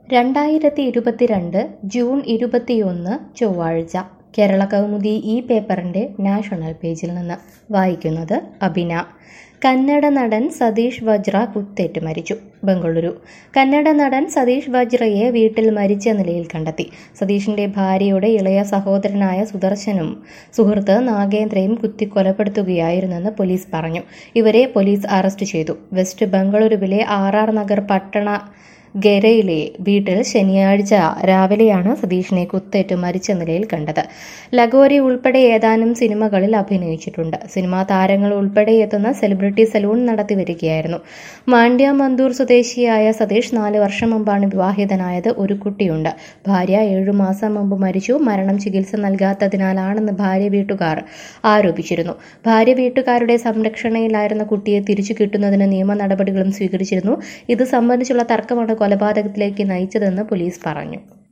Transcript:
രണ്ടായിരത്തി ഇരുപത്തിരണ്ട് ജൂൺ ഇരുപത്തിയൊന്ന് ചൊവ്വാഴ്ച കേരള കൗമുദി ഈ പേപ്പറിൻ്റെ നാഷണൽ പേജിൽ നിന്ന് വായിക്കുന്നത് അബിന കന്നഡ നടൻ സതീഷ് വജ്ര കുത്തേറ്റ് മരിച്ചു ബംഗളൂരു കന്നഡ നടൻ സതീഷ് വജ്രയെ വീട്ടിൽ മരിച്ച നിലയിൽ കണ്ടെത്തി സതീഷിന്റെ ഭാര്യയുടെ ഇളയ സഹോദരനായ സുദർശനും സുഹൃത്ത് നാഗേന്ദ്രയും കുത്തിക്കൊലപ്പെടുത്തുകയായിരുന്നെന്ന് പോലീസ് പറഞ്ഞു ഇവരെ പോലീസ് അറസ്റ്റ് ചെയ്തു വെസ്റ്റ് ബംഗളൂരുവിലെ ആർ ആർ നഗർ പട്ടണ ഗെരയിലെ വീട്ടിൽ ശനിയാഴ്ച രാവിലെയാണ് സതീഷിനെ കുത്തേറ്റ് മരിച്ച നിലയിൽ കണ്ടത് ലഗോരി ഉൾപ്പെടെ ഏതാനും സിനിമകളിൽ അഭിനയിച്ചിട്ടുണ്ട് സിനിമാ താരങ്ങൾ ഉൾപ്പെടെ എത്തുന്ന സെലിബ്രിറ്റി സലൂൺ നടത്തി വരികയായിരുന്നു മാണ്ഡ്യ മന്തൂർ സ്വദേശിയായ സതീഷ് നാല് വർഷം മുമ്പാണ് വിവാഹിതനായത് ഒരു കുട്ടിയുണ്ട് ഭാര്യ ഏഴു മാസം മുമ്പ് മരിച്ചു മരണം ചികിത്സ നൽകാത്തതിനാലാണെന്ന് ഭാര്യ വീട്ടുകാർ ആരോപിച്ചിരുന്നു ഭാര്യ വീട്ടുകാരുടെ സംരക്ഷണയിലായിരുന്ന കുട്ടിയെ തിരിച്ചു കിട്ടുന്നതിന് നിയമ നടപടികളും സ്വീകരിച്ചിരുന്നു ഇത് സംബന്ധിച്ചുള്ള തർക്കമാണ് കൊലപാതകത്തിലേക്ക് നയിച്ചതെന്ന് പോലീസ് പറഞ്ഞു